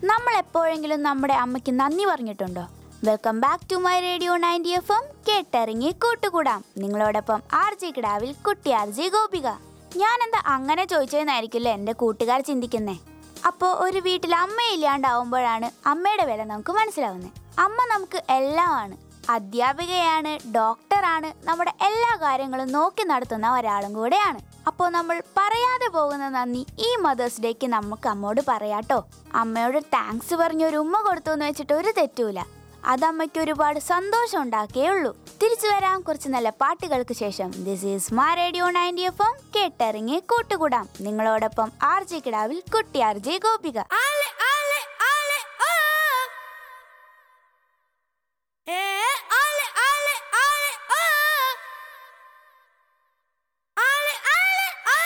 നമ്മൾ എപ്പോഴെങ്കിലും നമ്മുടെ അമ്മയ്ക്ക് നന്ദി പറഞ്ഞിട്ടുണ്ടോ welcome back to my radio ninety F M കേട്ടിറങ്ങി കൂട്ടുകൂടാം നിങ്ങളോടൊപ്പം ആർ ജി കിടാവിൽ കുട്ടി ആർ ജി ഗോപിക ഞാൻ എന്താ അങ്ങനെ ചോദിച്ചതെന്നായിരിക്കില്ല എൻ്റെ കൂട്ടുകാർ ചിന്തിക്കുന്നേ അപ്പോൾ ഒരു വീട്ടിൽ അമ്മയില്ലാണ്ടാവുമ്പോഴാണ് അമ്മയുടെ വില നമുക്ക് മനസ്സിലാവുന്നത് അമ്മ നമുക്ക് എല്ലാമാണ് അധ്യാപികയാണ് ഡോക്ടറാണ് നമ്മുടെ എല്ലാ കാര്യങ്ങളും നോക്കി നടത്തുന്ന ഒരാളും കൂടെയാണ് അപ്പോൾ നമ്മൾ പറയാതെ പോകുന്ന നന്ദി ഈ മദേഴ്സ് ഡേക്ക് നമുക്ക് അമ്മോട് പറയാട്ടോ അമ്മയോട് താങ്ക്സ് പറഞ്ഞ് ഒരു ഉമ്മ കൊടുത്തു എന്ന് വെച്ചിട്ട് ഒരു തെറ്റൂല അത് അമ്മയ്ക്ക് ഒരുപാട് സന്തോഷം ഉണ്ടാക്കേ ഉള്ളൂ തിരിച്ചു വരാം കുറച്ച് നല്ല പാട്ടുകൾക്ക് ശേഷം this is my radio ninety F M കേട്ടിറങ്ങി കൂട്ടുകൂടാം നിങ്ങളോടൊപ്പം ആർ ജെ കിടാവിൽ കുട്ടി ആർ ജെ ഗോപിക ആർ